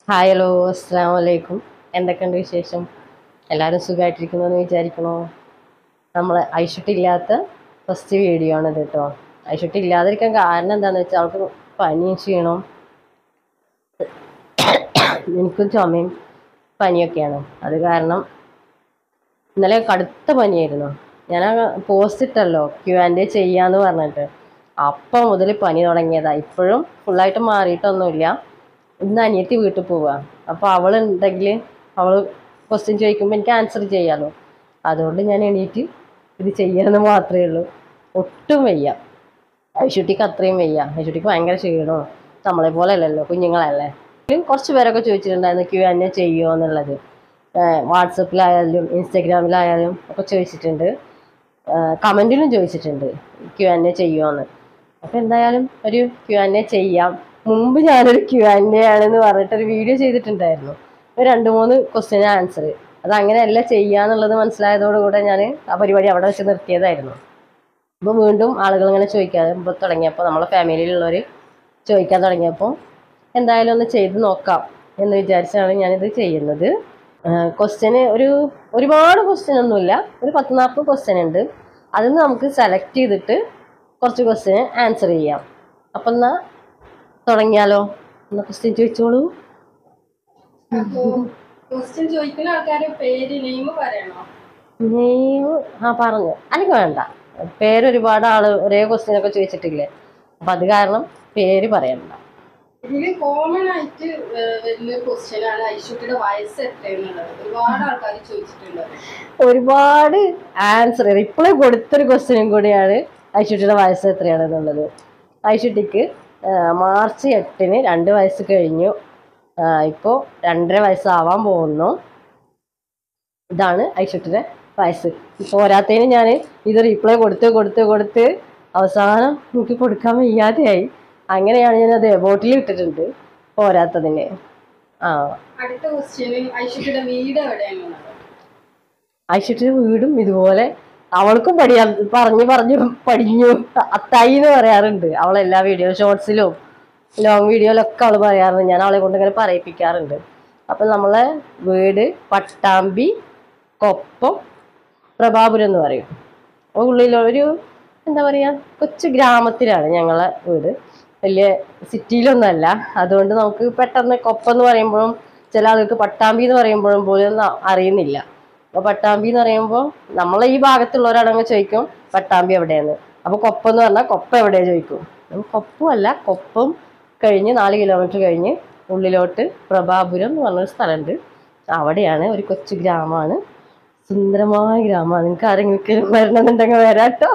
Hi hello അസ്സാം വലൈക്കും എന്തൊക്കെയുണ്ട് വിശേഷം എല്ലാവരും സുഖമായിട്ടിരിക്കുന്നു എന്ന് വിചാരിക്കണോ നമ്മൾ ഐഷുട്ടില്ലാത്ത ഫസ്റ്റ് വീഡിയോ ആണ് ഇത് കേട്ടോ ഐഷുട്ടി ഇല്ലാതിരിക്കാൻ കാരണം എന്താണെന്ന് വെച്ചാൽ അവൾക്ക് പനിയും ക്ഷീണവും എനിക്കും ചുമയും പനിയൊക്കെയാണ് അത് കാരണം ഇന്നലെ കടുത്ത പനിയായിരുന്നു ഞാൻ പോസ്റ്റ് ഇട്ടല്ലോ ക്യു ആൻഡ് എ ചെയ്യാന്ന് പറഞ്ഞിട്ട് അപ്പം മുതൽ പനി തുടങ്ങിയതാ ഇപ്പോഴും ഫുള്ളായിട്ട് മാറിയിട്ടൊന്നുമില്ല ഇന്ന് അനിയത്തി വീട്ടിൽ പോവുക അപ്പോൾ അവൾ ഉണ്ടെങ്കിൽ അവൾ ക്വസ്റ്റ്യൻ ചോദിക്കുമ്പോൾ എനിക്ക് ആൻസർ ചെയ്യാമല്ലോ അതുകൊണ്ട് ഞാൻ എണീറ്റ് ഇത് ചെയ്യാമെന്ന് മാത്രമേ ഉള്ളൂ ഒട്ടും വയ്യ ഐശുട്ടിക്ക് അത്രയും വയ്യ ഐശുട്ടിക്ക് ഭയങ്കര ക്ഷീണവും നമ്മളെ പോലെ അല്ലല്ലോ കുഞ്ഞുങ്ങളല്ലേ ഇതിലും കുറച്ച് പേരൊക്കെ ചോദിച്ചിട്ടുണ്ടായിരുന്നു ക്യു എൻ എ ചെയ്യുമോ എന്നുള്ളത് വാട്സപ്പിലായാലും ഇൻസ്റ്റഗ്രാമിലായാലും ഒക്കെ ചോദിച്ചിട്ടുണ്ട് കമൻറ്റിലും ചോദിച്ചിട്ടുണ്ട് ക്യു എൻ എ ചെയ്യുമോയെന്ന് അപ്പോൾ എന്തായാലും ഒരു ക്യു എൻ എ ചെയ്യാം മുമ്പ് ഞാനൊരു ക്യു എൻ എ ആണെന്ന് പറഞ്ഞിട്ടൊരു വീഡിയോ ചെയ്തിട്ടുണ്ടായിരുന്നു ഒരു രണ്ട് മൂന്ന് ക്വസ്റ്റ്യൻ ആൻസർ അത് അങ്ങനെയല്ല ചെയ്യാന്നുള്ളത് മനസ്സിലായതോടുകൂടെ ഞാൻ ആ പരിപാടി അവിടെ വെച്ച് നിർത്തിയതായിരുന്നു അപ്പോൾ വീണ്ടും ആളുകൾ ഇങ്ങനെ ചോദിക്കാൻ ഇപ്പോൾ തുടങ്ങിയപ്പോൾ നമ്മളെ ഫാമിലിയിലുള്ളവർ ചോദിക്കാൻ തുടങ്ങിയപ്പോൾ എന്തായാലും ഒന്ന് ചെയ്ത് നോക്കാം എന്ന് വിചാരിച്ചാണ് ഞാനിത് ചെയ്യുന്നത് ക്വസ്റ്റ്യന് ഒരു ഒരുപാട് ക്വസ്റ്റ്യൻ ഒന്നുമില്ല ഒരു പത്ത് നാൽപ്പത് ക്വസ്റ്റ്യൻ ഉണ്ട് അതിൽ നിന്ന് നമുക്ക് സെലക്ട് ചെയ്തിട്ട് കുറച്ച് ക്വസ്റ്റ്യന് ആൻസർ ചെയ്യാം അപ്പം എന്നാൽ തുടങ്ങിയാലോ എന്നാൽ ക്വസ്റ്റ്യൻ ചോദിച്ചോളൂ അപ്പോ ക്വസ്റ്റ്യൻ ചോദിക്കുന്ന ആൾക്കാരുടെ പേര് നെയിം പറയണോ നെയ്മ് ആ പറഞ്ഞു അല്ലെങ്കിൽ വേണ്ട പേര് ഒരുപാട് ആള് ഒരേ ക്വസ്റ്റ്യൻ ഒക്കെ ചോദിച്ചിട്ടില്ലേ അപ്പം അത് കാരണം പേര് പറയണ്ട ഇതില് കോമൺ ആയിട്ട് ഏർ വരുന്ന ക്വസ്റ്റ്യൻ ആണ് ഐശ്വര്യയുടെ വയസ്സ് എത്രയെന്നുള്ളത് ഒരുപാട് ആൾക്കാർ ചോദിച്ചിട്ടുണ്ട് ഒരുപാട് ആൻസർ റിപ്ലൈ കൊടുത്തൊരു ക്വസ്റ്റ്യനും കൂടിയാണ് ഐശ്വര്യയുടെ വയസ്സ് എത്രയാണെന്നുള്ളത് ഐശ്വര്യക്ക് മാർച്ച് എട്ടിന് രണ്ട് വയസ്സ് കഴിഞ്ഞു ഇപ്പോൾ രണ്ടര വയസ്സാവാൻ പോകുന്നു ഇതാണ് ഐശ്വര്യയുടെ വയസ്സ് പോരാത്തതിന് ഞാൻ ഇത് റീപ്ലൈ കൊടുത്ത് കൊടുത്ത് കൊടുത്ത് അവസാനം എനിക്ക് കൊടുക്കാൻ വയ്യാതെയായി അങ്ങനെയാണ് ഞാനത് ബോട്ടിൽ ഇട്ടിട്ടുണ്ട് പോരാത്തതിന് ആ അടുത്ത ക്വസ്റ്റ്യന് ഐശ്വര്യയുടെ വീട് എവിടെയാണെന്നുള്ളത് ഐശ്വര്യ വീടും ഇതുപോലെ അവൾക്കും പഠിയാ പറഞ്ഞു പറഞ്ഞു പഠിഞ്ഞു അത്തായി എന്ന് പറയാറുണ്ട് അവൾ എല്ലാ വീഡിയോ ഷോർട്സിലും ലോങ് വീഡിയോയിലൊക്കെ അവൾ പറയാറുണ്ട് ഞാൻ അവളെ കൊണ്ട് ഇങ്ങനെ പറയിപ്പിക്കാറുണ്ട് അപ്പം നമ്മളെ വീട് പട്ടാമ്പി കൊപ്പം പ്രഭാപുരം എന്ന് പറയും അപ്പോൾ ഉള്ളിലൊരു എന്താ പറയുക കൊച്ചു ഗ്രാമത്തിലാണ് ഞങ്ങളെ വീട് വലിയ സിറ്റിയിലൊന്നുമല്ല അതുകൊണ്ട് നമുക്ക് പെട്ടെന്ന് കൊപ്പം എന്ന് പറയുമ്പോഴും ചില ആൾക്ക് പട്ടാമ്പി എന്ന് പറയുമ്പോഴും പോലും ഒന്നും അറിയുന്നില്ല അപ്പോൾ പട്ടാമ്പി എന്ന് പറയുമ്പോൾ നമ്മളെ ഈ ഭാഗത്തുള്ളവരാണെങ്കിൽ ചോദിക്കും പട്ടാമ്പി എവിടെയാണ് അപ്പോൾ കൊപ്പം എന്ന് പറഞ്ഞാൽ കൊപ്പം എവിടെയാണ് ചോദിക്കും അപ്പം കൊപ്പമല്ല കൊപ്പം കഴിഞ്ഞ് നാല് കിലോമീറ്റർ കഴിഞ്ഞ് ഉള്ളിലോട്ട് പ്രഭാപുരം എന്ന് പറഞ്ഞൊരു സ്ഥലമുണ്ട് അവിടെയാണ് ഒരു കൊച്ചു ഗ്രാമമാണ് സുന്ദരമായ ഗ്രാമമാണ് നിങ്ങൾക്ക് ആരെങ്കിലും വരണമെന്നുണ്ടെങ്കിൽ വരാട്ടോ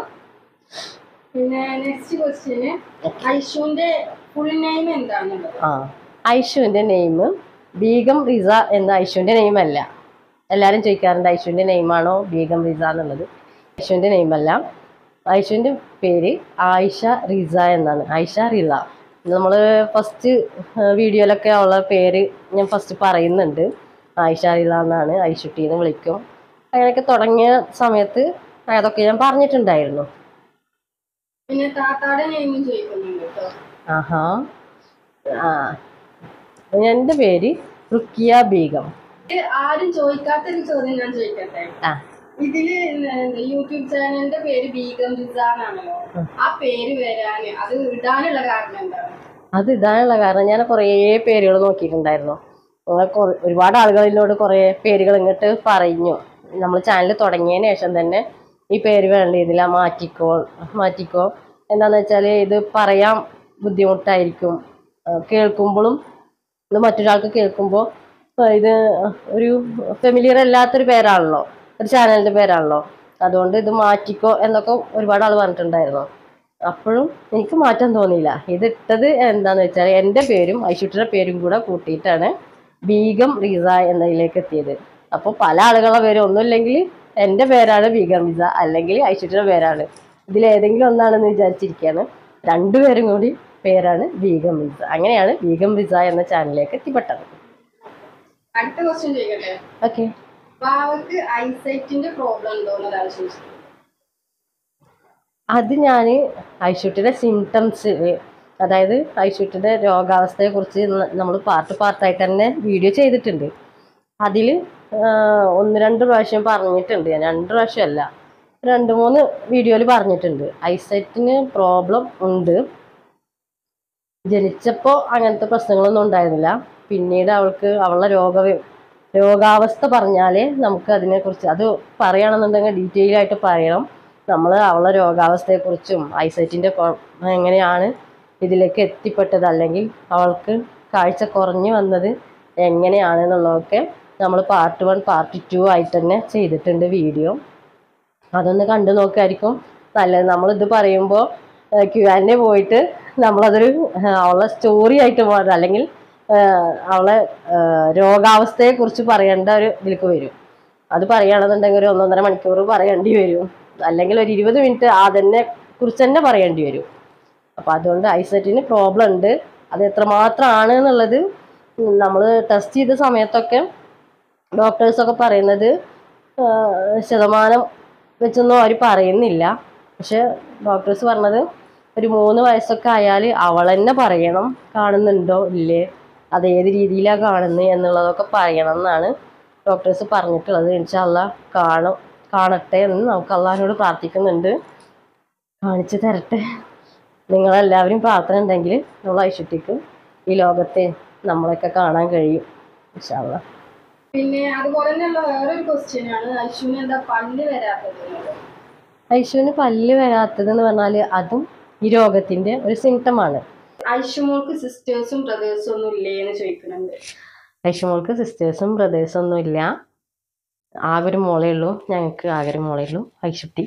പിന്നെ നെക്സ്റ്റ് ക്വസ്റ്റ്യന് ഐഷുവിന്റെ ഫുൾ നെയിം എന്താണെന്നുള്ളത് ആ ഐഷുവിൻ്റെ നെയിം ബീഗം റിസ എന്ന ഐഷുവിൻ്റെ നെയിം അല്ല എല്ലാവരും ചോദിക്കാറുണ്ട് ഐഷുവിൻ്റെ നെയിമാണോ ബീഗം റിസ എന്നുള്ളത് ഐഷുവിൻ്റെ നെയിമല്ല ഐഷുവിൻ്റെ പേര് ആയിഷ റിസ എന്നാണ് ആയിഷ റിസ നമ്മൾ ഫസ്റ്റ് വീഡിയോയിലൊക്കെ ഉള്ള പേര് ഞാൻ ഫസ്റ്റ് പറയുന്നുണ്ട് ആയിഷ റിസ എന്നാണ് ഐഷുട്ടി എന്ന് വിളിക്കും അങ്ങനെയൊക്കെ തുടങ്ങിയ സമയത്ത് അതൊക്കെ ഞാൻ പറഞ്ഞിട്ടുണ്ടായിരുന്നു പിന്നെ താത്താടെ നെയിമും ചോദിക്കുന്നുണ്ട് കേട്ടോ ആഹാ ആ എൻ്റെ പേര് റുക്കിയ ബീഗം ഇത് ആരും ചോദിക്കാത്തൊരു ചോദ്യം ഞാൻ ചോദിക്കട്ടെ ആ ഇതില് എന്ത് യൂട്യൂബ് ചാനലിന്റെ പേര് ബീഗം റിസ എന്നാണല്ലോ ആ പേര് വരാന് അത് ഇടാനുള്ള കാരണം എന്താണ് അത് ഇടാനുള്ള കാരണം ഞാൻ കുറേ പേരുകൾ നോക്കിയിട്ടുണ്ടായിരുന്നു അങ്ങനെ കുറേ- ഒരുപാട് ആളുകൾ എന്നോട് കുറേ പേരുകൾ ഇങ്ങോട്ട് പറഞ്ഞു നമ്മൾ ചാനൽ തുടങ്ങിയതിന് ശേഷം തന്നെ ഈ പേര് വേണ്ട ഇതില മാറ്റിക്കോ മാറ്റിക്കോ എന്താണെന്ന് വെച്ചാൽ ഇത് പറയാൻ ബുദ്ധിമുട്ടായിരിക്കും ആ, കേൾക്കുമ്പോഴും ഇത് മറ്റൊരാൾക്ക് കേൾക്കുമ്പോൾ ഇത് ഒരു ഫെമിലിയർ അല്ലാത്തൊരു പേരാണല്ലോ ഒരു ചാനലിൻ്റെ പേരാണല്ലോ അതുകൊണ്ട് ഇത് മാറ്റിക്കോ എന്നൊക്കെ ഒരുപാട് ആൾ പറഞ്ഞിട്ടുണ്ടായിരുന്നു അപ്പോഴും എനിക്ക് മാറ്റം തോന്നിയില്ല ഇത് ഇട്ടത് എന്താന്ന് വെച്ചാൽ എൻ്റെ പേരും ഐശ്വര്യയുടെ പേരും കൂടെ കൂട്ടിയിട്ടാണ് ബീഗം റീസ എന്നതിലേക്ക് എത്തിയത് അപ്പോൾ പല ആളുകളുടെ പേര് ഒന്നുമില്ലെങ്കിൽ എൻ്റെ പേരാണ് ബീഗം റീസ അല്ലെങ്കിൽ ഐശ്വര്യയുടെ പേരാണ് ഇതിലേതെങ്കിലും ഒന്നാണെന്ന് വിചാരിച്ചിരിക്കുകയാണ് രണ്ടുപേരും കൂടി പേരാണ് ബീഗം റിസ അങ്ങനെയാണ് ബീഗം റിസ എന്ന ചാനലിലേക്ക് എത്തിപ്പെട്ടത് അടുത്ത ക്വസ്റ്റ്യൻ ചോദിക്കട്ടെ ഓക്കെ ബാവക്ക് ഐസൈറ്റിന്റെ പ്രോബ്ലം ഉണ്ടോ എന്നതാണ് ചോദിച്ചത് അത് ഞാൻ ഐശ്വര്യയുടെ സിംറ്റംസ് അതായത് ഐശ്വര്യയുടെ രോഗാവസ്ഥയെക്കുറിച്ച് നമ്മൾ പാർട്ട് പാർട്ടായിട്ട് തന്നെ വീഡിയോ ചെയ്തിട്ടുണ്ട് അതിൽ ഒന്ന് രണ്ട് പ്രാവശ്യം പറഞ്ഞിട്ടുണ്ട് ഞാൻ രണ്ട് പ്രാവശ്യമല്ല രണ്ട് മൂന്ന് വീഡിയോയിൽ പറഞ്ഞിട്ടുണ്ട് ഐസൈറ്റിന് പ്രോബ്ലം ഉണ്ട് ജനിച്ചപ്പോൾ അങ്ങനത്തെ പ്രശ്നങ്ങളൊന്നും ഉണ്ടായിരുന്നില്ല പിന്നീട് അവൾക്ക് അവളുടെ രോഗ രോഗാവസ്ഥ പറഞ്ഞാലേ നമുക്ക് അതിനെക്കുറിച്ച് അത് പറയുകയാണെന്നുണ്ടെങ്കിൽ ഡീറ്റെയിൽ ആയിട്ട് പറയണം നമ്മൾ അവളുടെ രോഗാവസ്ഥയെക്കുറിച്ചും ഐസൈറ്റിൻ്റെ എങ്ങനെയാണ് ഇതിലേക്ക് എത്തിപ്പെട്ടത് അല്ലെങ്കിൽ അവൾക്ക് കാഴ്ച കുറഞ്ഞു വന്നത് എങ്ങനെയാണെന്നുള്ളതൊക്കെ നമ്മൾ പാർട്ട് വൺ പാർട്ട് ടു ആയിട്ട് തന്നെ ചെയ്തിട്ടുണ്ട് വീഡിയോ അതൊന്ന് കണ്ടു നോക്കായിരിക്കും നല്ലത് നമ്മളിത് പറയുമ്പോൾ ക്യു ആൻഡ് പോയിട്ട് നമ്മളതൊരു ആ, അവളെ സ്റ്റോറി ആയിട്ട് മാറും അല്ലെങ്കിൽ ആ, അവളെ ആ, രോഗാവസ്ഥയെക്കുറിച്ച് പറയേണ്ട ഒരു ഇതിലേക്ക് വരും അത് പറയുകയാണെന്നുണ്ടെങ്കിൽ ഒരു ഒന്നൊന്നര മണിക്കൂർ പറയേണ്ടി വരും അല്ലെങ്കിൽ ഒരു ഇരുപത് മിനിറ്റ് അതിനെ കുറിച്ച് തന്നെ പറയേണ്ടി വരും അപ്പോൾ അതുകൊണ്ട് ഐസെറ്റിന് പ്രോബ്ലം ഉണ്ട് അത് എത്രമാത്രമാണ് എന്നുള്ളത് നമ്മൾ ടെസ്റ്റ് ചെയ്ത സമയത്തൊക്കെ ഡോക്ടേഴ്സൊക്കെ പറയുന്നത് ആ, ശതമാനം വെച്ചൊന്നും അവർ പറയുന്നില്ല പക്ഷെ ഡോക്ടേഴ്സ് പറഞ്ഞത് ഒരു മൂന്ന് വയസ്സൊക്കെ ആയാൽ അവൾ തന്നെ പറയണം കാണുന്നുണ്ടോ ഇല്ലേ അത് ഏത് രീതിയിലാണ് കാണുന്നത് എന്നുള്ളതൊക്കെ പറയണം എന്നാണ് ഡോക്ടേഴ്സ് പറഞ്ഞിട്ടുള്ളത് ഇൻഷാല്ല കാണും കാണട്ടെ എന്ന് നമുക്ക് അള്ളാഹിനോട് പ്രാർത്ഥിക്കുന്നുണ്ട് കാണിച്ചു തരട്ടെ നിങ്ങളെല്ലാവരും പ്രാർത്ഥന ഉണ്ടെങ്കിൽ നമ്മൾ ഐശ്വര്യക്ക് ഈ ലോകത്തെ നമ്മളെയൊക്കെ കാണാൻ കഴിയും ഇൻഷാല്ല പിന്നെ അതുപോലെ തന്നെയുള്ള വേറൊരു ക്വസ്റ്റ്യൻ ആണ് ഐശുവിന് എന്താ പല്ല് വരാത്തത് എന്നുള്ളത്. ഐശുവിന് പല്ല് വരാത്തത് എന്ന് പറഞ്ഞാൽ അതും ഈ രോഗത്തിന്റെ ഒരു സിംറ്റമാണ് ഐഷുമോൾക്ക് സിസ്റ്റേഴ്സും ബ്രദേഴ്സും ഒന്നും ഇല്ലേ എന്ന് ചോദിക്കുന്നുണ്ട് ഐഷുമോൾക്ക് സിസ്റ്റേഴ്സും ബ്രദേഴ്സും ഒന്നും ഇല്ല ആകെ ഒരു മോളേ ഉള്ളൂ ഞങ്ങൾക്ക് ആകെ ഒരു മോളേ ഉള്ളൂ ഐശുട്ടി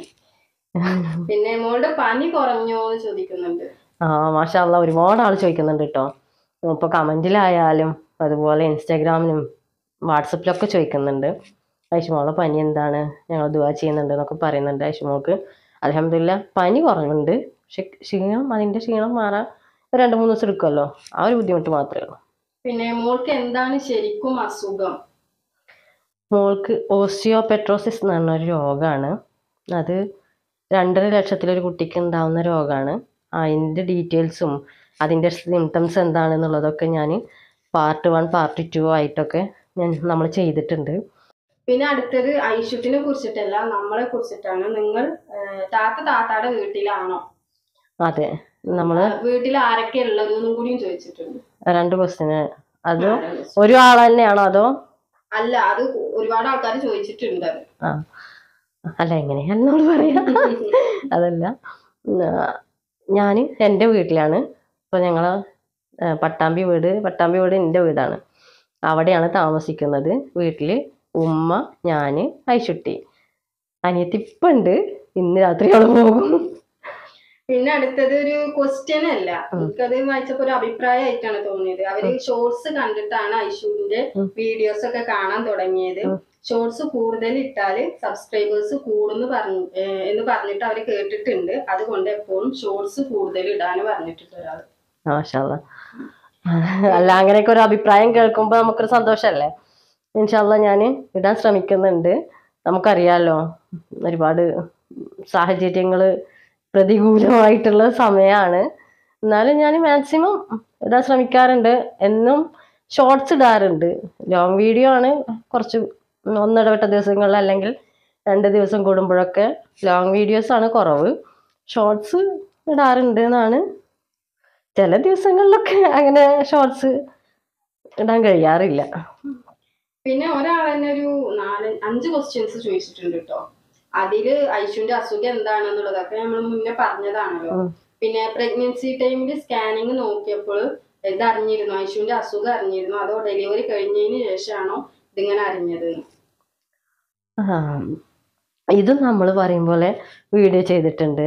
പിന്നെ മോളുടെ പനി കുറഞ്ഞോ എന്ന് ചോദിക്കുന്നുണ്ട് ആ മാഷാല്ല ഒരുപാട് ആൾ ചോദിക്കുന്നുണ്ട് കേട്ടോ ഇപ്പോൾ കമൻറ്റിലായാലും അതുപോലെ ഇൻസ്റ്റാഗ്രാമിലും വാട്സപ്പിലൊക്കെ ചോദിക്കുന്നുണ്ട് ഐഷുമോളെ പനി എന്താണ് ഞങ്ങൾ ദുവാ ചെയ്യുന്നുണ്ട് എന്നൊക്കെ പറയുന്നുണ്ട് ഐഷുമോൾക്ക് അലഹമില്ല പനി കുറവുണ്ട് പക്ഷെ ക്ഷീണം അതിൻ്റെ ക്ഷീണം മാറാൻ ഒരു രണ്ട് മൂന്ന് ദിവസം എടുക്കുമല്ലോ ആ ഒരു ബുദ്ധിമുട്ട് മാത്രമേ ഉള്ളൂ പിന്നെ മോൾക്ക് എന്താണ് ശരിക്കും അസുഖം മോൾക്ക് ഓസ്റ്റിയോപെട്രോസിസ് എന്ന് പറഞ്ഞ ഒരു രോഗമാണ് അത് രണ്ടര ലക്ഷത്തിലൊരു കുട്ടിക്ക് ഉണ്ടാവുന്ന രോഗമാണ് അതിൻ്റെ ഡീറ്റെയിൽസും അതിൻ്റെ സിംറ്റംസ് എന്താണെന്നുള്ളതൊക്കെ ഞാൻ പാർട്ട് വൺ പാർട്ട് ടു ആയിട്ടൊക്കെ ഞാൻ നമ്മൾ ചെയ്തിട്ടുണ്ട് പിന്നെ അടുത്തത് ഐഷുട്ടിനെ കുറിച്ചിട്ടല്ല നമ്മളെ കുറിച്ചിട്ടാണ് നിങ്ങൾ ആ, താത്ത താത്താടെ വീട്ടിലാണോ അതെ നമ്മൾ ആ, വീട്ടിൽ ആരൊക്കെ ഉള്ളത് എന്നും കൂടിയും ചോദിച്ചിട്ടുണ്ട് രണ്ട് ക്വസ്റ്റിന് അത് ഒരു ആൾ തന്നെയാണോ അതോ അല്ല അത് ഒരുപാട് ആൾക്കാർ ചോദിച്ചിട്ടുണ്ട് അത് ആ അല്ല എങ്ങനെയാ എന്നോട് പറയാം അതല്ല ഞാൻ എൻ്റെ വീട്ടിലാണ് ഇപ്പോൾ ഞങ്ങൾ പട്ടാമ്പി വീട് പട്ടാമ്പി വീട് എൻ്റെ വീടാണ് അവിടെയാണ് താമസിക്കുന്നത് വീട്ടിൽ ഉമ്മ ഞാൻ ഐശുട്ടി അനിയത്തി ഇപ്പം ഉണ്ട് ഇന്ന് രാത്രി അവൾ പോകും പിന്നെ അടുത്തത് ഒരു ക്വസ്റ്റ്യൻ അല്ല എനിക്കത് വായിച്ചപ്പോ ഒരു അഭിപ്രായമായിട്ടാണ് തോന്നിയത് അവര് ഷോർട്സ് കണ്ടിട്ടാണ് ഐഷുവിന്റെ വീഡിയോസ് ഒക്കെ കാണാൻ തുടങ്ങിയത് ഷോർട്സ് കൂടുതൽ ഇട്ടാല് സബ്സ്ക്രൈബേഴ്സ് കൂടുന്ന് പറഞ്ഞു ഏഹ് എന്ന് പറഞ്ഞിട്ട് അവര് കേട്ടിട്ടുണ്ട് അതുകൊണ്ട് എപ്പോഴും ഷോർട്സ് കൂടുതൽ ഇടാന് പറഞ്ഞിട്ടുണ്ട് ഒരാൾ മാഷാല്ല അല്ല അങ്ങനെയൊക്കെ ഒരു അഭിപ്രായം കേൾക്കുമ്പോൾ നമുക്കൊരു സന്തോഷമല്ലേ ഇൻഷാല്ല ഞാൻ ഇടാൻ ശ്രമിക്കുന്നുണ്ട് നമുക്കറിയാലോ ഒരുപാട് സാഹചര്യങ്ങൾ പ്രതികൂലമായിട്ടുള്ള സമയമാണ് എന്നാലും ഞാൻ മാക്സിമം ഇടാൻ ശ്രമിക്കാറുണ്ട് എന്നും ഷോർട്സ് ഇടാറുണ്ട് ലോങ് വീഡിയോ ആണ് കുറച്ച് ഒന്നിടവിട്ട ദിവസങ്ങളിൽ അല്ലെങ്കിൽ രണ്ട് ദിവസം കൂടുമ്പോഴൊക്കെ ലോങ് വീഡിയോസ് ആണ് കുറവ് ഷോർട്സ് ഇടാറുണ്ട് എന്നാണ് ചില ദിവസങ്ങളിലൊക്കെ അങ്ങനെ ഷോർട്സ് ഇടാൻ കഴിയാറില്ല പിന്നെ ഒരാൾ തന്നെ ഒരു നാല് അഞ്ച് ക്വസ്റ്റ്യൻസ് ചോദിച്ചിട്ടുണ്ട് കേട്ടോ അതില് ഐഷുവിന്റെ അസുഖം എന്താണെന്നുള്ളതൊക്കെ നമ്മൾ മുന്നേ പറഞ്ഞതാണല്ലോ ഉം. പിന്നെ പ്രഗ്നൻസി ടൈമിൽ സ്കാനിങ് നോക്കിയപ്പോൾ ഇത് അറിഞ്ഞിരുന്നു ഐഷുവിന്റെ അസുഖം അറിഞ്ഞിരുന്നു അതോ ഡെലിവറി കഴിഞ്ഞതിന് ശേഷമാണോ ഇതിങ്ങനെ അറിഞ്ഞത് ആ, ഇതും നമ്മൾ പറയും പോലെ വീഡിയോ ചെയ്തിട്ടുണ്ട്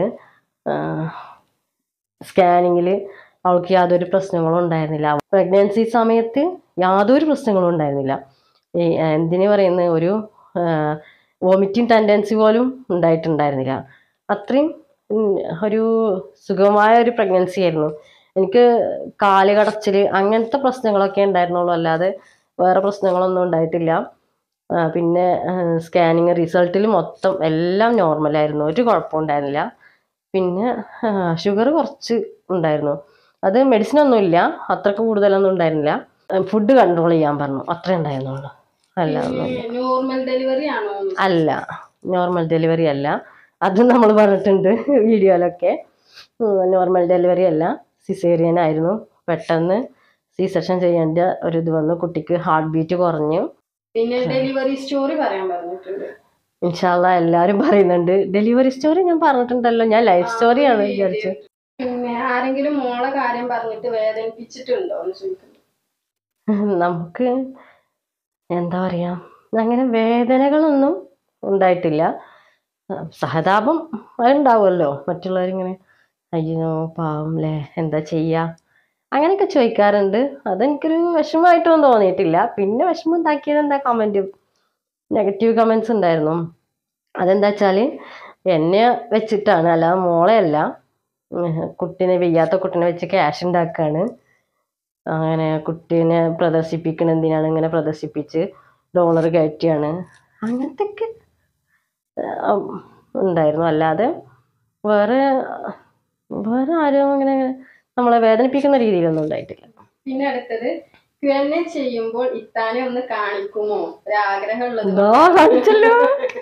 സ്കാനിങ്ങിൽ അവൾക്ക് യാതൊരു പ്രശ്നങ്ങളും ഉണ്ടായിരുന്നില്ല പ്രഗ്നൻസി സമയത്ത് യാതൊരു പ്രശ്നങ്ങളും ഉണ്ടായിരുന്നില്ല ഈ ആ, എന്തിനു പറയുന്നത് ഒരു വോമിറ്റിംഗ് ടെൻഡൻസി പോലും ഉണ്ടായിട്ടുണ്ടായിരുന്നില്ല അത്രയും ഉം, ഒരു സുഖമായ ഒരു പ്രഗ്നൻസി ആയിരുന്നു എനിക്ക് കാല് കടച്ചിൽ അങ്ങനത്തെ പ്രശ്നങ്ങളൊക്കെ ഉണ്ടായിരുന്നുള്ളൂ അല്ലാതെ വേറെ പ്രശ്നങ്ങളൊന്നും ഉണ്ടായിട്ടില്ല ആ, പിന്നെ സ്കാനിങ് റിസൾട്ടിൽ മൊത്തം എല്ലാം നോർമലായിരുന്നു ഒരു കുഴപ്പവും ഉണ്ടായിരുന്നില്ല പിന്നെ ഷുഗർ കുറച്ച് ഉണ്ടായിരുന്നു അത് മെഡിസിൻ ഒന്നുമില്ല അത്രക്ക് കൂടുതലൊന്നും ഉണ്ടായിരുന്നില്ല ഫുഡ് കൺട്രോൾ ചെയ്യാൻ പറഞ്ഞു അത്രേ ഉണ്ടായിരുന്നുള്ളൂ അല്ല ഒന്നുമില്ല നോർമൽ ഡെലിവറി ആണോ അല്ല നോർമൽ ഡെലിവറി അല്ല അത് നമ്മൾ പറഞ്ഞിട്ടുണ്ട് വീഡിയോയിലൊക്കെ നോർമൽ ഡെലിവറി അല്ല സിസേറിയൻ ആയിരുന്നു പെട്ടെന്ന് സി സെക്ഷൻ ചെയ്യേണ്ട ഒരു ഇത് വന്നു കുട്ടിക്ക് ഹാർട്ട് ബീറ്റ് കുറഞ്ഞു പിന്നെ ഡെലിവറി സ്റ്റോറി പറയാൻ പറഞ്ഞിട്ടുണ്ട് ഇൻഷാല്ല എല്ലാവരും പറയുന്നുണ്ട് ഡെലിവറി സ്റ്റോറി ഞാൻ പറഞ്ഞിട്ടുണ്ടല്ലോ ഞാൻ ലൈഫ് സ്റ്റോറിയാണ് വിചാരിച്ചത് പിന്നെ ആരെങ്കിലും മോളെ കാര്യം പറഞ്ഞിട്ട് വേദനിപ്പിച്ചിട്ടുണ്ടോ എന്ന് ചോദിക്കുന്നു നമുക്ക് എന്താ പറയാ അങ്ങനെ വേദനകളൊന്നും ഉണ്ടായിട്ടില്ല സഹതാപം അതുണ്ടാവുമല്ലോ മറ്റുള്ളവരിങ്ങനെ അയ്യോ പാവം അല്ലേ എന്താ ചെയ്യാ അങ്ങനെയൊക്കെ ചോദിക്കാറുണ്ട് അതെനിക്കൊരു വിഷമമായിട്ടൊന്നും തോന്നിയിട്ടില്ല പിന്നെ വിഷമം ഉണ്ടാക്കിയത് എന്താ കമൻറ്റ് നെഗറ്റീവ് കമൻസ് ഉണ്ടായിരുന്നു അതെന്താ വെച്ചാൽ എന്നെ വെച്ചിട്ടാണ് അല്ലാതെ മോളെ അല്ല ഉം, കുട്ടീനെ വയ്യാത്ത കുട്ടീനെ വെച്ച് ക്യാഷ് ഉണ്ടാക്കുകയാണ് അങ്ങനെ കുട്ടീനെ പ്രദർശിപ്പിക്കണ എന്തിനാണ് ഇങ്ങനെ പ്രദർശിപ്പിച്ച് ഡോളർ കയറ്റിയാണ് അങ്ങനത്തെ ഒക്കെ ഉണ്ടായിരുന്നു അല്ലാതെ വേറെ വേറെ ആരും അങ്ങനെ നമ്മളെ വേദനിപ്പിക്കുന്ന രീതിയിലൊന്നും ഉണ്ടായിട്ടില്ല പിന്നെ അടുത്തത് ക്യു എൻ എ ചെയ്യുമ്പോൾ ഇത്താനെ ഒന്ന് കാണിക്കുമോ ഒരാഗ്രഹമുള്ളത് എന്തോ കാണിച്ചല്ലോ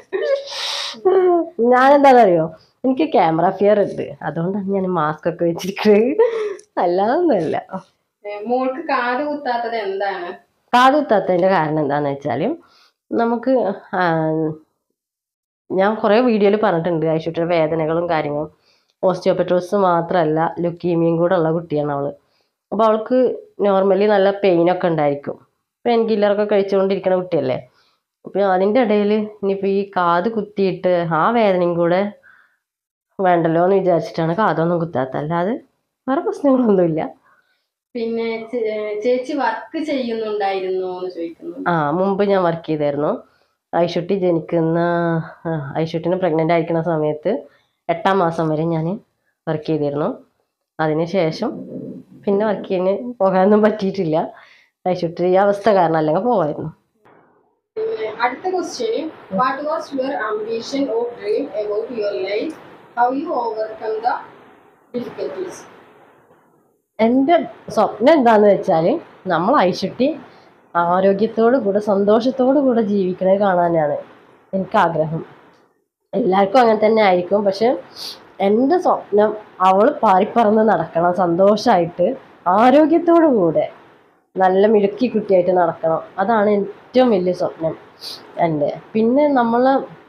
ഞാൻ എന്താണെന്നറിയോ എനിക്ക് ക്യാമറ ഫിയർ ഉണ്ട് അതുകൊണ്ടാണ് ഞാൻ മാസ്ക് ഒക്കെ വെച്ചിരിക്കുന്നത് അല്ലാതൊന്നുമല്ല ഏ, മോൾക്ക് കാത് കുത്താത്തത് എന്താണ് കാത് കുത്താത്തതിൻ്റെ കാരണം എന്താണെന്ന് വെച്ചാൽ നമുക്ക് ആ, ഞാൻ കുറേ വീഡിയോയിൽ പറഞ്ഞിട്ടുണ്ട് ഐശ്വര്യയുടെ വേദനകളും കാര്യങ്ങളും ഓസ്റ്റിയോപെട്രോസ് മാത്രമല്ല ലുക്കീമിയും കൂടെ ഉള്ള കുട്ടിയാണ് അവൾ അപ്പോൾ അവൾക്ക് നോർമലി നല്ല പെയിനൊക്കെ ഉണ്ടായിരിക്കും പെയിൻ കില്ലറൊക്കെ കഴിച്ചുകൊണ്ടിരിക്കുന്ന കുട്ടിയല്ലേ അപ്പോൾ അതിൻ്റെ ഇടയിൽ ഇനിയിപ്പോൾ ഈ കാത് കുത്തിയിട്ട് ആ വേദനയും കൂടെ വേണ്ടല്ലോ എന്ന് വിചാരിച്ചിട്ടാണ് കാതൊന്നും കുത്താത്ത അല്ലാതെ വേറെ പ്രശ്നങ്ങളൊന്നുമില്ല പിന്നെ ചേ- ഏ, ചേച്ചി വർക്ക് ചെയ്യുന്നുണ്ടായിരുന്നോ എന്ന് ചോദിക്കുന്നു ആ മുമ്പ് ഞാൻ വർക്ക് ചെയ്തായിരുന്നു ഐഷുട്ടി ജനിക്കുന്ന ആ, ഐഷുട്ടിന് പ്രഗ്നൻ്റ് ആയിരിക്കുന്ന സമയത്ത് എട്ടാം മാസം വരെ ഞാൻ വർക്ക് ചെയ്തിരുന്നു അതിന് ശേഷം പിന്നെ വർക്ക് ചെയ്യാൻ പോകാനൊന്നും പറ്റിയിട്ടില്ല ഐഷുട്ടി ഈ അവസ്ഥ കാരണം അല്ലെങ്കിൽ പോകായിരുന്നു പിന്നെ അടുത്ത question what was your ambition or dream about your life how you overcome the difficulties എൻ്റെ സ്വപ്നം എന്താന്ന് വെച്ചാൽ നമ്മൾ ഐഷുട്ടി ആരോഗ്യത്തോടു കൂടെ സന്തോഷത്തോടു കൂടെ ജീവിക്കണത് കാണാനാണ് എനിക്ക് ആഗ്രഹം എല്ലാവർക്കും അങ്ങനെ തന്നെ ആയിരിക്കും പക്ഷെ എൻ്റെ സ്വപ്നം അവൾ പാറിപ്പറന്ന് നടക്കണം സന്തോഷമായിട്ട് ആരോഗ്യത്തോടു കൂടെ നല്ല മിടുക്കി കുട്ടിയായിട്ട് നടക്കണം അതാണ് ഏറ്റവും വലിയ സ്വപ്നം എൻ്റെ പിന്നെ നമ്മൾ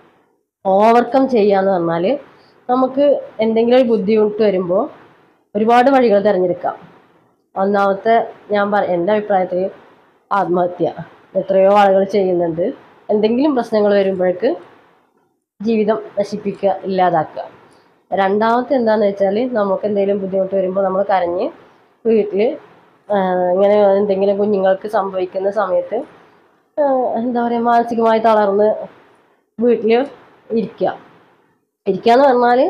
ഓവർകം ചെയ്യാന്ന് പറഞ്ഞാൽ നമുക്ക് എന്തെങ്കിലും ഒരു ബുദ്ധിമുട്ട് വരുമ്പോൾ ഒരുപാട് വഴികൾ തിരഞ്ഞെടുക്കാം ഒന്നാമത്തെ ഞാൻ പറ എൻ്റെ അഭിപ്രായത്തിൽ ആത്മഹത്യ എത്രയോ ആളുകൾ ചെയ്യുന്നുണ്ട് എന്തെങ്കിലും പ്രശ്നങ്ങൾ വരുമ്പോഴേക്ക് ജീവിതം നശിപ്പിക്കുക ഇല്ലാതാക്കുക രണ്ടാമത്തെ എന്താണെന്ന് വെച്ചാൽ നമുക്ക് എന്തെങ്കിലും ബുദ്ധിമുട്ട് വരുമ്പോൾ നമ്മൾ കരഞ്ഞ് വീട്ടിൽ ഇങ്ങനെ എന്തെങ്കിലും കുഞ്ഞുങ്ങൾക്ക് സംഭവിക്കുന്ന സമയത്ത് ആഹ് എന്താ പറയുക മാനസികമായി തളർന്ന് വീട്ടിൽ ഇരിക്കുക ഇരിക്കുക എന്ന് പറഞ്ഞാൽ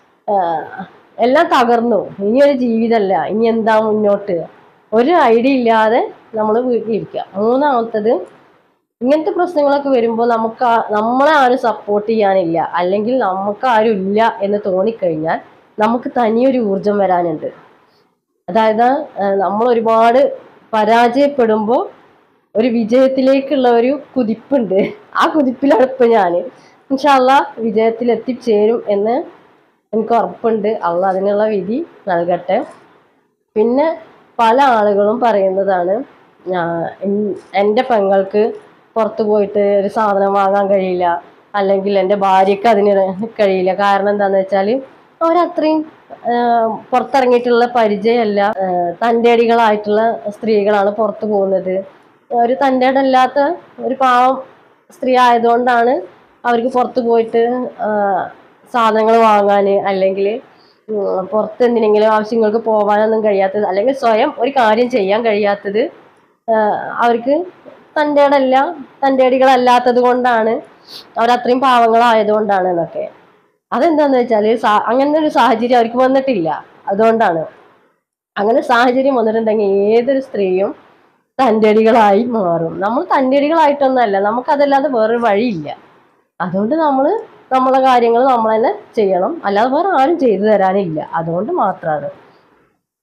എല്ലാം തകർന്നു ഇനി ഒരു ജീവിതമല്ല ഇനി എന്താ മുന്നോട്ട് ഒരു ഐഡിയ ഇല്ലാതെ നമ്മൾ വീട്ടിലിരിക്കുക മൂന്നാമത്തത് ഇങ്ങനത്തെ പ്രശ്നങ്ങളൊക്കെ വരുമ്പോൾ നമുക്ക് ആ- നമ്മളെ ആരും സപ്പോർട്ട് ചെയ്യാനില്ല അല്ലെങ്കിൽ നമുക്ക് ആരും ഇല്ല എന്ന് തോന്നിക്കഴിഞ്ഞാൽ നമുക്ക് തനിയൊരു ഊർജം വരാനുണ്ട് അതായത് ഏഹ്, നമ്മൾ ഒരുപാട് പരാജയപ്പെടുമ്പോൾ ഒരു വിജയത്തിലേക്കുള്ള ഒരു കുതിപ്പുണ്ട് ആ കുതിപ്പിലാണ് ഇപ്പം ഞാൻ ഇൻഷാല്ല വിജയത്തിൽ എത്തിച്ചേരും എന്ന് എനിക്ക് ഉറപ്പുണ്ട് അള്ള അതിനുള്ള വിധി നൽകട്ടെ പിന്നെ പല ആളുകളും പറയുന്നതാണ് ഞാ- എൻ- എൻ്റെ പെങ്ങൾക്ക് പുറത്ത് പോയിട്ട് ഒരു സാധനം വാങ്ങാൻ കഴിയില്ല അല്ലെങ്കിൽ എൻ്റെ ഭാര്യയ്ക്ക് അതിന് കഴിയില്ല കാരണം എന്താണെന്ന് വെച്ചാൽ അവരത്രയും ആഹ്, പുറത്തിറങ്ങിയിട്ടുള്ള പരിചയമല്ല ആഹ്, തൻ്റെടികളായിട്ടുള്ള സ്ത്രീകളാണ് പുറത്ത് പോകുന്നത് ഒരു തൻ്റെടല്ലാത്ത ഒരു പാവം സ്ത്രീ ആയതുകൊണ്ടാണ് അവർക്ക് പുറത്ത് പോയിട്ട് സാധനങ്ങൾ വാങ്ങാൻ അല്ലെങ്കിൽ പുറത്ത് എന്തിനെങ്കിലും ആവശ്യങ്ങൾക്ക് പോകാനൊന്നും കഴിയാത്തത് അല്ലെങ്കിൽ സ്വയം ഒരു കാര്യം ചെയ്യാൻ കഴിയാത്തത് ആഹ് അവർക്ക് തൻ്റെ ഇടല്ല തൻ്റെ അടികളല്ലാത്തത് കൊണ്ടാണ് അവരത്രയും പാവങ്ങളായതുകൊണ്ടാണ് എന്നൊക്കെ അതെന്താന്ന് വെച്ചാൽ അങ്ങനെ ഒരു സാഹചര്യം അവർക്ക് വന്നിട്ടില്ല അതുകൊണ്ടാണ് അങ്ങനെ സാഹചര്യം വന്നിട്ടുണ്ടെങ്കിൽ ഏതൊരു സ്ത്രീയും തൻ്റെ അടികളായി മാറും നമ്മൾ തൻ്റെ അടികളായിട്ടൊന്നല്ല നമുക്കതല്ലാതെ വേറൊരു വഴിയില്ല അതുകൊണ്ട് നമ്മൾ നമ്മളെ കാര്യങ്ങൾ നമ്മൾ തന്നെ ചെയ്യണം അല്ലാതെ വേറെ ആരും ചെയ്തു തരാനില്ല അതുകൊണ്ട് മാത്രമാണ്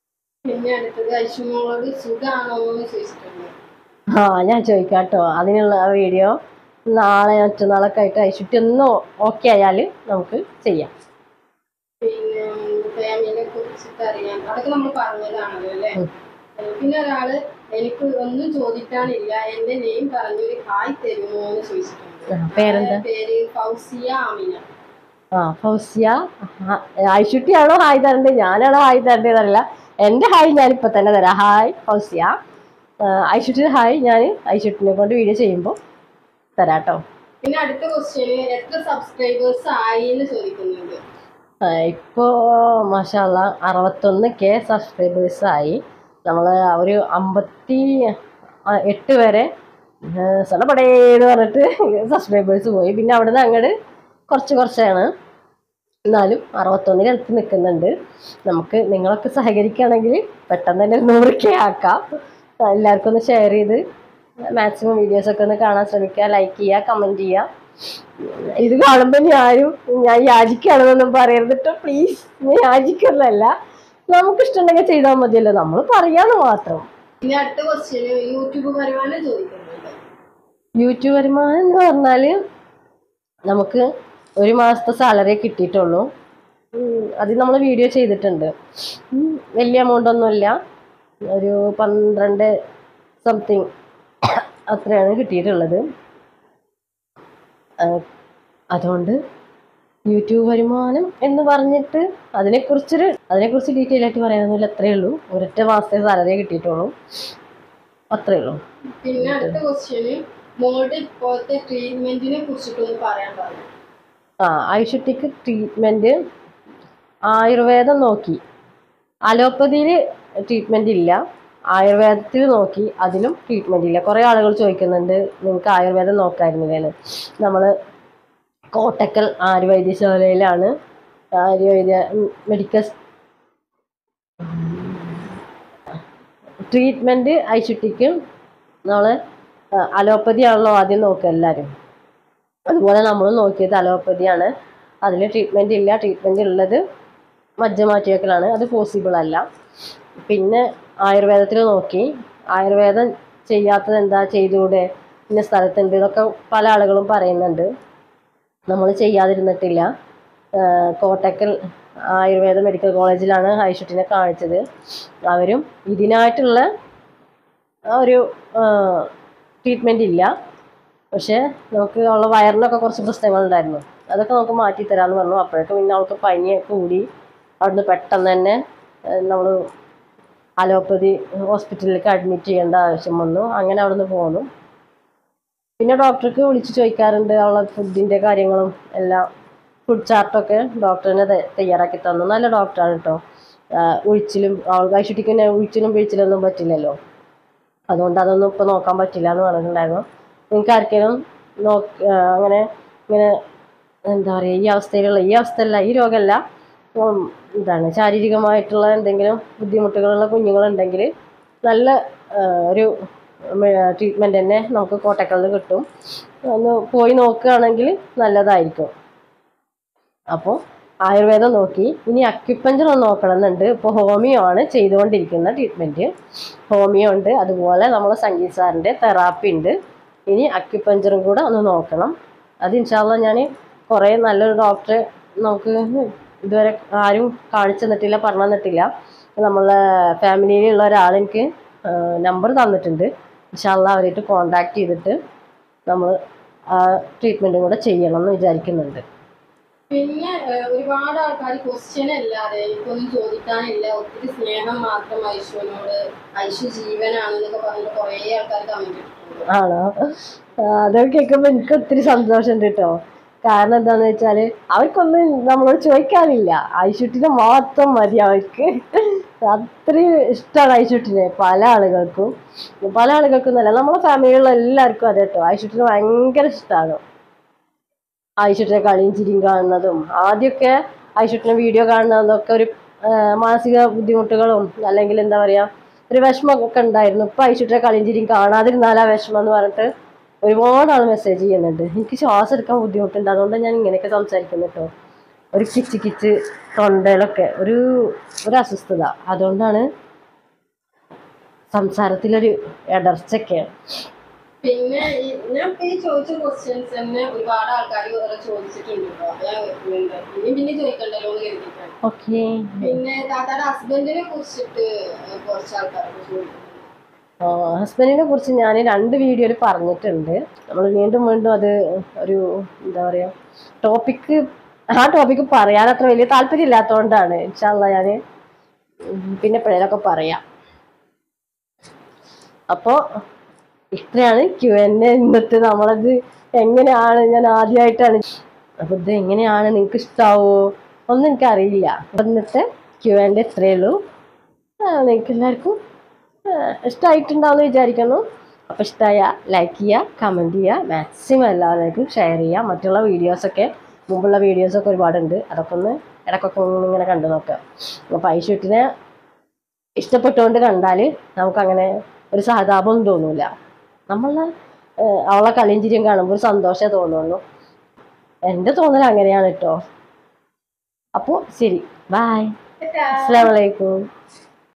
പിന്നെ അടുത്തത് ഐഷുമോളോട് സുഖാണോ എന്ന് ചോദിച്ചിട്ടുണ്ട് ആ ഞാൻ ചോദിക്കാം കേട്ടോ അതിനുള്ള വീഡിയോ നാളെ മറ്റന്നാളൊക്കെ ആയിട്ട് ഐശുട്ടി ഒന്ന് ഓക്കെ ആയാൽ നമുക്ക് ചെയ്യാം പിന്നെ ഫാമിലിയെ കുറിച്ചിട്ട് അറിയാൻ അതൊക്കെ നമ്മൾ പറഞ്ഞതാണല്ലോ അല്ലേ ഉം. പിന്നെ ഒരാള് എനിക്ക് ഒന്നും ചോദിക്കാനില്ല എന്റെ നെയിം പറഞ്ഞൊരു ഹായ് തരുമോ എന്ന് ചോദിച്ചിട്ടുണ്ട് ആ, പേരെന്താ ആ, പേര് ഫൗസിയ ആമിന ആ ഫൗസിയ ഐശുട്ടിയാണോ ഹായ് തരേണ്ടത് ഞാനാണോ ഹായ് തരേണ്ടതല്ല എൻ്റെ ഹായ് ഞാനിപ്പോൾ തന്നെ തരാം ഹായ് ഫൗസിയ ഐശുട്ടി ഹായ് ഞാൻ ഐശുട്ടിനെ കൊണ്ട് വീഡിയോ ചെയ്യുമ്പോൾ തരാം കേട്ടോ പിന്നെ അടുത്ത ക്വസ്റ്റ്യന് എത്ര സബ്സ്ക്രൈബേഴ്സ് ആയി എന്ന് ചോദിക്കുന്നുണ്ട് ഇപ്പോൾ മാഷാല്ല അറുപത്തൊന്ന് കെ സബ്സ്ക്രൈബേഴ്സായി നമ്മൾ ഒരു അമ്പത്തി ആ, എട്ട് വരെ സടപടേന്ന് പറഞ്ഞിട്ട് സബ്സ്ക്രൈബേഴ്സ് പോയി പിന്നെ അവിടുന്ന് അങ്ങോട്ട് കുറച്ച് കുറച്ചാണ് എന്നാലും അറുപത്തൊന്നിൽ അടുത്ത് നിൽക്കുന്നുണ്ട് നമുക്ക് നിങ്ങളൊക്കെ സഹകരിക്കുകയാണെങ്കിൽ പെട്ടെന്ന് തന്നെ നൂറ് കെ ആക്കാം എല്ലാവർക്കും ഒന്ന് ഷെയർ ചെയ്ത് മാക്സിമം വീഡിയോസൊക്കെ ഒന്ന് കാണാൻ ശ്രമിക്കുക ലൈക്ക് ചെയ്യുക കമൻറ്റ് ചെയ്യുക ഇത് കാണുമ്പോൾ ഞാനും ഞാൻ യാചിക്കുകയാണെന്നൊന്നും പറയരുത് കേട്ടോ പ്ലീസ് ഞാൻ യാചിക്കുന്നതല്ല നമുക്ക് ഇഷ്ടമുണ്ടെങ്കിൽ ചെയ്താൽ മതിയല്ലോ നമ്മൾ പറയാന്ന് മാത്രം പിന്നെ അടുത്ത ക്വസ്റ്റ്യന് യൂട്യൂബ് വരുമാനം ചോദിക്കുന്നുണ്ട് യൂട്യൂബ് വരുമാനം എന്ന് പറഞ്ഞാൽ നമുക്ക് ഒരു മാസത്തെ സാലറി കിട്ടിയിട്ടുള്ളൂ ഉം, അത് നമ്മൾ വീഡിയോ ചെയ്തിട്ടുണ്ട് ഉം, വലിയ എമൗണ്ട് ഒന്നുമില്ല ഒരു പന്ത്രണ്ട് സംതിങ് അത്രയാണ് കിട്ടിയിട്ടുള്ളത് ആ, അതുകൊണ്ട് യൂട്യൂബ് വരുമാനം എന്ന് പറഞ്ഞിട്ട് അതിനെക്കുറിച്ചൊരു അതിനെക്കുറിച്ച് ഡീറ്റെയിൽ ആയിട്ട് പറയാനൊന്നുമില്ല അത്രയേ ഉള്ളൂ ഒരൊറ്റ മാസത്തെ സാലറിയെ കിട്ടിയിട്ടുള്ളൂ അത്രയേ ഉള്ളൂ പിന്നെ അടുത്ത ക്വസ്റ്റ്യന് മോളുടെ ഇപ്പോഴത്തെ ട്രീറ്റ്മെന്റിനെ കുറിച്ചിട്ടൊന്ന് പറയാൻ പറഞ്ഞു ആ ഐഷുട്ടിക്ക് ട്രീറ്റ്മെൻറ്റ് ആയുർവേദം നോക്കി അലോപ്പതിയിൽ ട്രീറ്റ്മെൻറ്റ് ഇല്ല ആയുർവേദത്തിൽ നോക്കി അതിലും ട്രീറ്റ്മെൻറ്റ് ഇല്ല കുറേ ആളുകൾ ചോദിക്കുന്നുണ്ട് നിങ്ങൾക്ക് ആയുർവേദം നോക്കായിരുന്നില്ലേന്ന് നമ്മൾ കോട്ടക്കൽ ആര്യവൈദ്യശാലയിലാണ് ആര്യവൈദ്യ മെഡിക്കൽ ട്രീറ്റ്മെൻറ്റ് ഐശുട്ടിക്ക് നമ്മൾ അലോപ്പതി ആണല്ലോ ആദ്യം നോക്കുക എല്ലാവരും അതുപോലെ നമ്മൾ നോക്കിയത് അലോപ്പതിയാണ് അതിൽ ട്രീറ്റ്മെൻറ്റ് ഇല്ല ട്രീറ്റ്മെൻറ്റ് ഉള്ളത് മജ്ജ മാറ്റിവെക്കലാണ് അത് പോസിബിൾ അല്ല പിന്നെ ആയുർവേദത്തിൽ നോക്കി ആയുർവേദം ചെയ്യാത്തത് എന്താ ചെയ്തുകൂടെ ഇന്ന സ്ഥലത്തുണ്ട് ഇതൊക്കെ പല ആളുകളും പറയുന്നുണ്ട് നമ്മൾ ചെയ്യാതിരുന്നിട്ടില്ല ആഹ് കോട്ടക്കൽ ആയുർവേദ മെഡിക്കൽ കോളേജിലാണ് ഐഷുട്ടിനെ കാണിച്ചത് അവരും ഇതിനായിട്ടുള്ള ആ ഒരു ട്രീറ്റ്മെൻറ്റ് ഇല്ല പക്ഷേ നമുക്ക് ഉള്ള വയറിനൊക്കെ കുറച്ച് പ്രശ്നങ്ങളുണ്ടായിരുന്നു അതൊക്കെ നമുക്ക് മാറ്റി തരാമെന്ന് പറഞ്ഞു അപ്പോഴേക്കും പിന്നെ അവൾക്ക് പനിയൊക്കെ കൂടി അവിടുന്ന് പെട്ടെന്ന് തന്നെ നമ്മൾ അലോപ്പതി ഹോസ്പിറ്റലിലേക്ക് അഡ്മിറ്റ് ചെയ്യേണ്ട ആവശ്യം വന്നു അങ്ങനെ അവിടുന്ന് പോന്നു പിന്നെ ഡോക്ടർക്ക് വിളിച്ച് ചോദിക്കാറുണ്ട് അവളെ ഫുഡിൻ്റെ കാര്യങ്ങളും എല്ലാം ഫുഡ് ചാർട്ടൊക്കെ ഡോക്ടറിനെ ത- തയ്യാറാക്കി തന്നു നല്ല ഡോക്ടറാണ് കേട്ടോ ഉഴിച്ചിലും അവൾക്ക് ഐശുട്ടിക്ക് പിന്നെ ഉഴിച്ചിലും പിഴിച്ചിലൊന്നും പറ്റില്ലല്ലോ അതുകൊണ്ട് അതൊന്നും ഇപ്പോൾ നോക്കാൻ പറ്റില്ല എന്ന് പറഞ്ഞിട്ടുണ്ടായിരുന്നു നിങ്ങൾക്ക് ആർക്കെങ്കിലും നോക്ക് ആ, അങ്ങനെ ഇങ്ങനെ എന്താ പറയുക ഈ അവസ്ഥയിലുള്ള ഈ അവസ്ഥയല്ല ഈ രോഗമല്ല ഉം, എന്താണ് ശാരീരികമായിട്ടുള്ള എന്തെങ്കിലും ബുദ്ധിമുട്ടുകളുള്ള കുഞ്ഞുങ്ങളുണ്ടെങ്കിൽ നല്ല ആ, ഒരു ട്രീറ്റ്മെൻറ്റ് തന്നെ നമുക്ക് കോട്ടക്കലിൽ കിട്ടും ഒന്ന് പോയി നോക്കുകയാണെങ്കിൽ നല്ലതായിരിക്കും അപ്പോൾ ആയുർവേദം നോക്കി ഇനി അക്യുപ്പഞ്ചർ ഒന്ന് നോക്കണമെന്നുണ്ട് ഇപ്പോൾ ഹോമിയോ ആണ് ചെയ്തുകൊണ്ടിരിക്കുന്ന ട്രീറ്റ്മെൻറ്റ് ഹോമിയോ ഉണ്ട് അതുപോലെ നമ്മൾ സംഗീത് സാറിൻ്റെ തെറാപ്പി ഉണ്ട് ഇനി അക്യുപ്പഞ്ചറും കൂടെ ഒന്ന് നോക്കണം അത് ഇൻഷാല്ല ഞാൻ കുറേ നല്ലൊരു ഡോക്ടറെ നമുക്ക് ഇതുവരെ ആരും കാണിച്ചു തന്നിട്ടില്ല പറഞ്ഞു തന്നിട്ടില്ല നമ്മളെ ഫാമിലിയിലുള്ള ഒരാൾ എനിക്ക് നമ്പർ തന്നിട്ടുണ്ട് ഇൻഷാല്ല അവരായിട്ട് കോണ്ടാക്ട് ചെയ്തിട്ട് നമ്മൾ ആ ട്രീറ്റ്മെൻറ്റും കൂടെ ചെയ്യണം എന്ന് വിചാരിക്കുന്നുണ്ട് പിന്നെ ഏഹ്, ഒരുപാട് ആൾക്കാർ ക്വസ്റ്റ്യൻ അല്ലാതെ എനിക്കൊന്നും ചോദിക്കാനില്ല ഒത്തിരി സ്നേഹം മാത്രം ഐശുവിനോട് ഐശു ജീവനാണെന്നൊക്കെ പറഞ്ഞിട്ട് കുറേ ആൾക്കാർ കമന്റ് ഇട്ടിട്ടുണ്ട് ആണോ ആ, അതൊക്കെ കേൾക്കുമ്പോൾ എനിക്ക് ഒത്തിരി സന്തോഷമുണ്ട് കേട്ടോ കാരണം എന്താന്ന് വെച്ചാൽ അവർക്കൊന്നും നമ്മളോട് ചോദിക്കാനില്ല ഐശുട്ടിനെ മാത്രം മതി അവർക്ക് അത്രയും ഇഷ്ടമാണ് ഐശുട്ടിനെ പല ആളുകൾക്കും പല ആളുകൾക്കും നല്ല നമ്മളെ ഫാമിലിയിലുള്ള എല്ലാവർക്കും അതെ കേട്ടോ ഐശുട്ടിനെ ഭയങ്കര ഇഷ്ടമാണ് ഐശുട്ടിനെ കളിയും ചിരിയും കാണുന്നതും ആദ്യമൊക്കെ ഐശുട്ടിനെ വീഡിയോ കാണുന്നതൊക്കെ ഒരു ആ, മാനസിക ബുദ്ധിമുട്ടുകളും അല്ലെങ്കിൽ എന്താ പറയുക ഒരു വിഷമമൊക്കെ ഉണ്ടായിരുന്നു ഇപ്പം ഐശുട്ടിനെ കളിയും ചിരിയും കാണാതിരുന്നാലാ വിഷമം എന്ന് പറഞ്ഞിട്ട് ഒരുപാട് ആൾ മെസ്സേജ് ചെയ്യുന്നുണ്ട് എനിക്ക് ശ്വാസം എടുക്കാൻ ബുദ്ധിമുട്ടുണ്ട് അതുകൊണ്ട് ഞാൻ ഇങ്ങനെയൊക്കെ സംസാരിക്കുന്നു കേട്ടോ ഒരു കിച്ച് കിച്ച് തൊണ്ടയിലൊക്കെ ഒരു ഒരു അസ്വസ്ഥത അതുകൊണ്ടാണ് സംസാരത്തിലൊരു ഇടർച്ചയൊക്കെയാണ് പിന്നെ ഈ- ഞാൻ ഇപ്പൊ ഈ ചോദിച്ച ക്വസ്റ്റ്യൻസ് തന്നെ ഒരുപാട് ആൾക്കാർ വേറെ ചോദിച്ചിട്ടുണ്ട് കേട്ടോ അപ്പൊ ഞാൻ എന്താ, ഇനി പിന്നെ ചോദിക്കണ്ടല്ലോ എന്ന് കരുതിയിട്ടാണ് ഓക്കെ പിന്നെ താത്താടെ ഹസ്ബൻഡിനെ കുറിച്ചിട്ട് കുറച്ച് ആൾക്കാരൊക്കെ ചോദിക്കുന്നുണ്ട് ഹസ്ബൻഡിനെ കുറിച്ച് ഞാൻ രണ്ട് വീഡിയോയിൽ പറഞ്ഞിട്ടുണ്ട് നമ്മൾ വീണ്ടും വീണ്ടും അത് ഒരു എന്താ പറയുക ടോപ്പിക്ക് ആ ടോപ്പിക്ക് പറയാൻ അത്ര വലിയ താല്പര്യം ഇല്ലാത്തതുകൊണ്ടാണ് ഇൻഷാല്ല ഞാൻ പിന്നെ എപ്പോഴേലൊക്കെ പറയാം അപ്പോൾ ഇത്രയാണ് ക്യു എൻ എ ഇന്നത്തെ നമ്മളത് എങ്ങനെയാണ് ഞാൻ ആദ്യമായിട്ടാണ് അപ്പോൾ ഇത് എങ്ങനെയാണ് നിങ്ങൾക്ക് ഇഷ്ടാവോ ഒന്നും എനിക്കറിയില്ല അപ്പോൾ ഇന്നത്തെ ക്യു എൻ എ ഇത്രയേ ഉള്ളൂ നിങ്ങൾക്ക് എല്ലാവർക്കും ഇഷ്ടമായിട്ടുണ്ടാവുമെന്ന് വിചാരിക്കുന്നു അപ്പോൾ ഇഷ്ടമായ ലൈക്ക് ചെയ്യുക കമൻറ്റ് ചെയ്യുക മാക്സിമം എല്ലാവർക്കും ഷെയർ ചെയ്യുക മറ്റുള്ള വീഡിയോസൊക്കെ മുമ്പുള്ള വീഡിയോസൊക്കെ ഒരുപാടുണ്ട് അതൊക്കെ ഒന്ന് ഇടയ്ക്കൊക്കെ ഒന്ന് ഇങ്ങനെ കണ്ടു നോക്കുക അപ്പോൾ ഐഷൂട്ടിനെ ഇഷ്ടപ്പെട്ടുകൊണ്ട് കണ്ടാൽ നമുക്കങ്ങനെ ഒരു സഹതാപമൊന്നും തോന്നൂല നമ്മളെ ഏഹ്, അവളെ കളിയും ചിരിയും കാണുമ്പോൾ ഒരു സന്തോഷമേ തോന്നുള്ളൂ എൻ്റെ തോന്നൽ അങ്ങനെയാണ് കേട്ടോ അപ്പോൾ ശരി ബായ് അസ്സാം വലൈക്കും